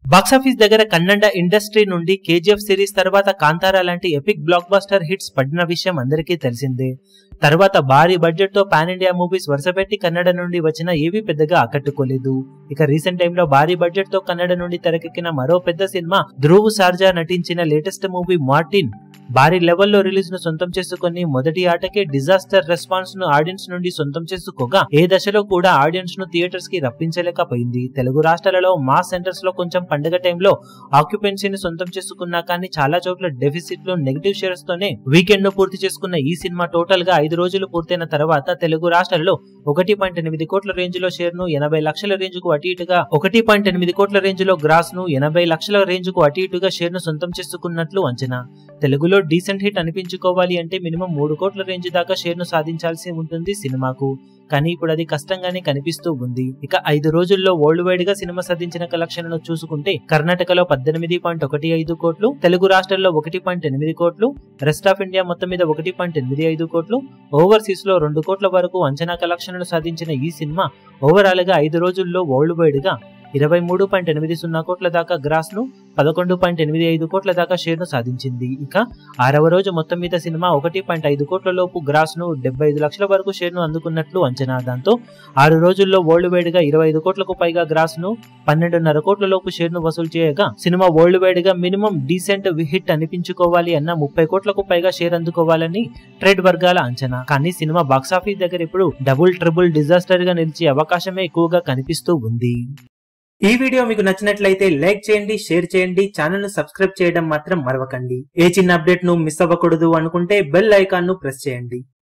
box office దగ్గర Kannada industry నుండి KGF series తర్వాత కాంతారా లాంటి ఎపిక్ బ్లాక్ బస్టర్ హిట్స్ పడిన విషయం అందరికీ తెలిసిందే తర్వాత భారీ బడ్జెట్ తో పాన్ ఇండియా మూవీస్ వరుసపెట్టి కన్నడ నుండి వచ్చిన ఏవి పెద్దగా ఆకట్టుకోలేదు ఇక రీసెంట్ టైంలో భారీ బడ్జెట్ తో కన్నడ నుండి తెరకెక్కిన మరో పెద్ద సినిమా ధ్రువ్ సార్జా నటించిన లేటెస్ట్ మూవీ మార్టిన్ భారీ లెవెల్లో రిలీజ్ ను సొంతం చేసుకుని మొదటి ఆటకే డిజాస్టర్ రెస్పాన్స్ ను ఆడియన్స్ నుండి సొంతం చేసుకోగా ఏ దశలో కూడా ఆడియన్స్ ను థియేటర్స్ కి రప్పించలేకపోయింది తెలుగు రాష్ట్రాలలో మాస్ సెంటర్స్ లో కొంచెం పండుగ టైంలో ఆక్యుపెన్సీని సొంతం చేసుకున్నా కానీ చాలా చోట్ల డెఫిసిట్ లో నెగిటివ్ షేర్స్ తోనే వీకెండ్ ను పూర్తి చేసుకున్న ఈ సినిమా టోటల్ గా ఐదు రోజులు పూర్తయిన తర్వాత తెలుగు రాష్ట్రాలలో ఒకటి పాయింట్ ఎనిమిది కోట్ల రేంజ్ లో షేర్ ను ఎనభై లక్షల రేంజ్ కు అటు ఇటుగా ఒకటి పాయింట్ ఎనిమిది కోట్ల రేంజ్ లో గ్రాస్ ను ఎనభై లక్షల రేంజ్ కు అటు ఇటుగా షేర్ ను సొంతం చేసుకున్నట్లు అంచనా తెలుగులో డీసెంట్ హిట్ అనిపించుకోవాలి అంటే మినిమం మూడు కోట్ల రేంజ్ దాకా షేర్ ను సాధించాల్సి ఉంటుంది సినిమాకు కానీ ఇప్పుడు అది కష్టంగానే కనిపిస్తూ ఉంది ఇక ఐదు రోజుల్లో వరల్డ్ వైడ్ గా సినిమా సాధించిన కలెక్షన్లను చూసుకుంటే కర్ణాటకలో పద్దెనిమిది పాయింట్ ఒకటి ఐదు కోట్లు తెలుగు రాష్ట్రాల్లో ఒకటి పాయింట్ ఎనిమిది కోట్లు రెస్ట్ ఆఫ్ ఇండియా మొత్తం మీద ఒకటి పాయింట్ ఎనిమిది ఐదు కోట్లు ఓవర్సీస్ లో రెండు కోట్ల వరకు అంచనా కలెక్షన్లు సాధించిన ఈ సినిమా ఓవరాల్ గా ఐదు రోజుల్లో వరల్డ్ వైడ్ గా ఇరవై మూడు పాయింట్ ఎనిమిది సున్నా కోట్ల దాకా గ్రాస్ ను పదకొండు పాయింట్ ఎనిమిది ఐదు కోట్ల దాకా షేర్ ను సాధించింది ఇక ఆరవ రోజు మొత్తం మీద సినిమా ఒకటి పాయింట్ ఐదు కోట్ల లోపు గ్రాస్ ను డెబ్బై ఐదు లక్షల వరకు షేర్ ను అందుకున్నట్లు అంచనా దాంతో ఆరు రోజుల్లో వరల్డ్ వైడ్ గా ఇరవై ఐదు కోట్లకు పైగా గ్రాస్ ను పన్నెండున్నర కోట్ల లోపు షేర్ ను వసూలు చేయగా సినిమా వరల్డ్ వైడ్ గా మినిమం డీసెంట్ హిట్ అనిపించుకోవాలి అన్న ముప్పై కోట్లకు పైగా షేర్ అందుకోవాలని ట్రేడ్ వర్గాల అంచనా కానీ సినిమా బాక్సాఫీస్ దగ్గర ఇప్పుడు డబుల్ ట్రిబుల్ డిజాస్టర్ గా నిలిచే అవకాశమే ఎక్కువగా కనిపిస్తూ ఉంది ఈ వీడియో మీకు నచ్చినట్లయితే లైక్ చేయండి షేర్ చేయండి ఛానల్ ను సబ్స్క్రైబ్ చేయడం మాత్రం మరవకండి ఏ చిన్న అప్డేట్ ను మిస్ అవ్వకూడదు అనుకుంటే బెల్ ఐకాన్ ను ప్రెస్ చేయండి